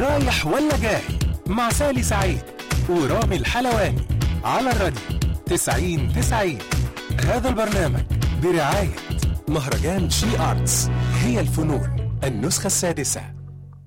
رايح ولا جاي مع سالي سعيد ورامي الحلواني على الراديو 90 90 هذا البرنامج برعاية مهرجان شي آرتس هي الفنون النسخة السادسة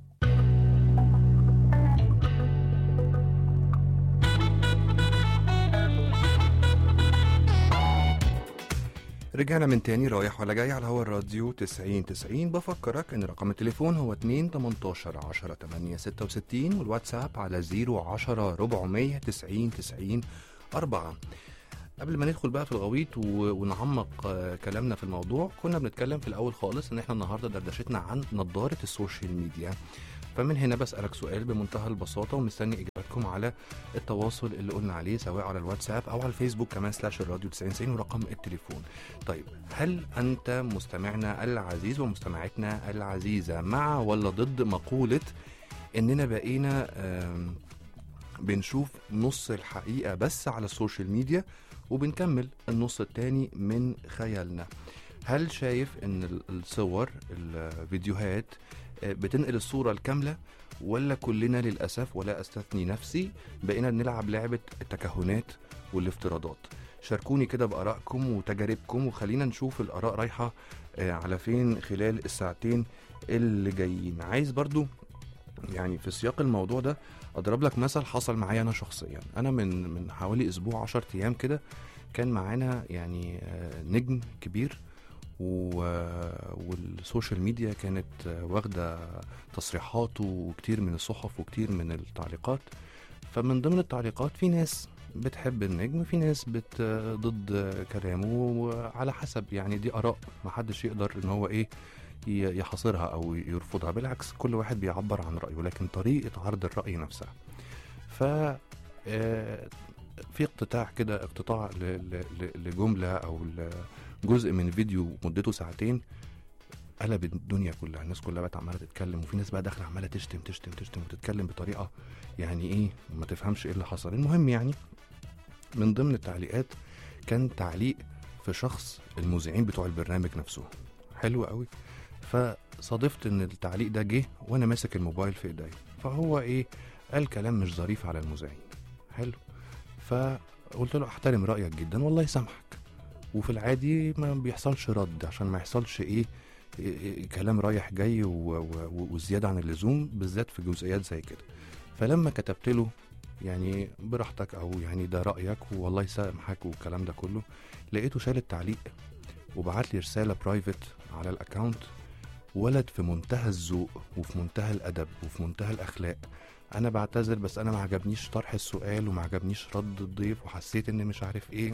رجعنا من تاني رايح ولا جاي على هوا الراديو 90 90 بفكرك ان رقم التليفون هو 2 18 10 8 66 والواتساب على 010 400 90 90 4 قبل ما ندخل بقى في الغويط و- ونعمق آه، كلامنا في الموضوع كنا بنتكلم في الاول خالص ان احنا النهارده دردشتنا عن نظاره السوشيال ميديا فمن هنا بسألك سؤال بمنتهى البساطة ومستني إجاباتكم على التواصل اللي قلنا عليه سواء على الواتساب أو على الفيسبوك كمان سلاش الراديو 90 ورقم التليفون طيب هل أنت مستمعنا العزيز ومستمعتنا العزيزة مع ولا ضد مقولة إننا بقينا آم، بنشوف نص الحقيقة بس على السوشيال ميديا وبنكمل النص التاني من خيالنا هل شايف ان ال- الصور الفيديوهات آه، بتنقل الصورة الكاملة ولا كلنا للأسف ولا أستثني نفسي بقينا بنلعب لعبة التكهنات والافتراضات شاركوني كده بآرائكم وتجاربكم وخلينا نشوف الآراء رايحة آه، على فين خلال الساعتين اللي جايين عايز برضو يعني في سياق الموضوع ده اضرب لك مثل حصل معايا انا شخصيا انا من من حوالي اسبوع 10 ايام كده كان معانا يعني آه، نجم كبير و- والسوشيال ميديا كانت آه، واخده تصريحاته وكتير من الصحف وكتير من التعليقات فمن ضمن التعليقات في ناس بتحب النجم في ناس بت آه، ضد آه، كلامه وعلى حسب يعني دي اراء محدش يقدر ان هو ايه ي- يحاصرها او يرفضها بالعكس كل واحد بيعبر عن رايه لكن طريقه عرض الراي نفسها ف آه، في اقتطاع كده اقتطاع ل- ل- ل- لجمله او جزء من فيديو مدته ساعتين قلب الدنيا كلها الناس كلها بقت عماله تتكلم وفي ناس بقى داخله عماله تشتم تشتم تشتم وتتكلم بطريقه يعني ايه ما تفهمش ايه اللي حصل المهم يعني من ضمن التعليقات كان تعليق في شخص المذيعين بتوع البرنامج نفسه حلو قوي فصادفت ان التعليق ده جه وانا ماسك الموبايل في ايديا فهو ايه قال كلام مش ظريف على المذيعين حلو فقلت له احترم رايك جدا والله يسامحك وفي العادي ما بيحصلش رد عشان ما يحصلش ايه, إيه, إيه كلام رايح جاي و- و- وزياده عن اللزوم بالذات في جزئيات زي كده فلما كتبت له يعني براحتك او يعني ده رايك والله يسامحك والكلام ده كله لقيته شال التعليق وبعت لي رساله برايفت على الاكونت ولد في منتهى الذوق وفي منتهى الادب وفي منتهى الاخلاق انا بعتذر بس انا ما عجبنيش طرح السؤال وما عجبنيش رد الضيف وحسيت ان مش عارف ايه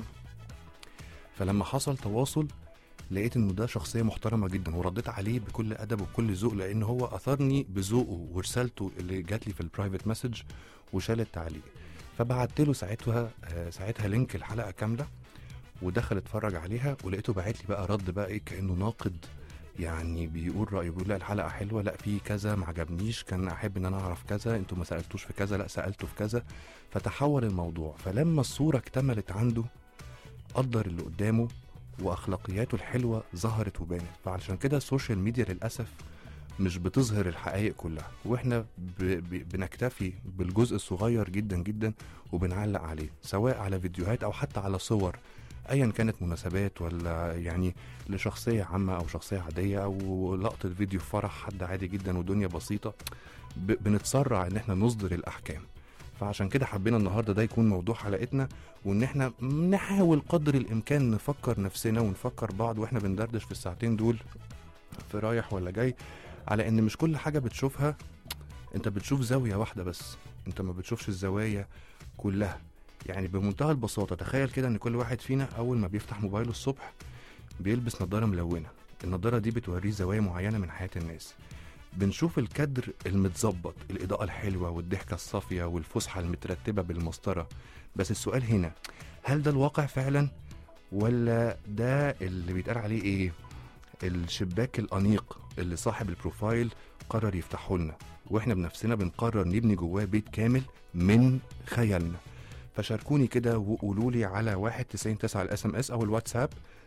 فلما حصل تواصل لقيت انه ده شخصيه محترمه جدا ورديت عليه بكل ادب وبكل ذوق لان هو اثرني بذوقه ورسالته اللي جات لي في البرايفت مسج وشال التعليق فبعت له ساعتها آه، ساعتها لينك الحلقه كامله ودخل اتفرج عليها ولقيته باعت لي بقى رد بقى ايه كانه ناقد يعني بيقول رايه بيقول لا الحلقه حلوه لا في كذا ما عجبنيش كان احب ان انا اعرف كذا انتوا ما سالتوش في كذا لا سالته في كذا فتحول الموضوع فلما الصوره اكتملت عنده قدر اللي قدامه واخلاقياته الحلوه ظهرت وبانت فعلشان كده السوشيال ميديا للاسف مش بتظهر الحقائق كلها واحنا ب... ب... بنكتفي بالجزء الصغير جدا جدا وبنعلق عليه سواء على فيديوهات او حتى على صور ايا كانت مناسبات ولا يعني لشخصيه عامه او شخصيه عاديه او لقطه فيديو في فرح حد عادي جدا ودنيا بسيطه ب... بنتسرع ان احنا نصدر الاحكام فعشان كده حبينا النهارده ده يكون موضوع حلقتنا وان احنا نحاول قدر الامكان نفكر نفسنا ونفكر بعض واحنا بندردش في الساعتين دول في رايح ولا جاي على ان مش كل حاجه بتشوفها انت بتشوف زاويه واحده بس انت ما بتشوفش الزوايا كلها يعني بمنتهى البساطه تخيل كده ان كل واحد فينا اول ما بيفتح موبايله الصبح بيلبس نظاره ملونه النظاره دي بتوريه زوايا معينه من حياه الناس بنشوف الكادر المتظبط الإضاءة الحلوة والضحكة الصافية والفسحة المترتبة بالمسطرة بس السؤال هنا هل ده الواقع فعلا ولا ده اللي بيتقال عليه ايه الشباك الأنيق اللي صاحب البروفايل قرر يفتحه لنا واحنا بنفسنا بنقرر نبني جواه بيت كامل من خيالنا فشاركوني كده وقولوا لي على 1 90 9 الاس ام اس او الواتساب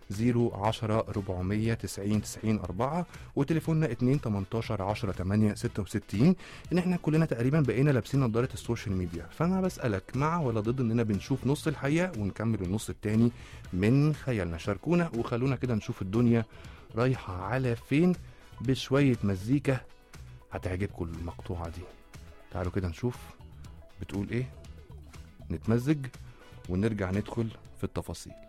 010 490 90 4 وتليفوننا 2 18 10 8 66 ان احنا كلنا تقريبا بقينا لابسين نظاره السوشيال ميديا فانا بسالك مع ولا ضد اننا بنشوف نص الحقيقه ونكمل النص التاني من خيالنا شاركونا وخلونا كده نشوف الدنيا رايحه على فين بشويه مزيكا هتعجبكم المقطوعه دي تعالوا كده نشوف بتقول ايه نتمزج ونرجع ندخل في التفاصيل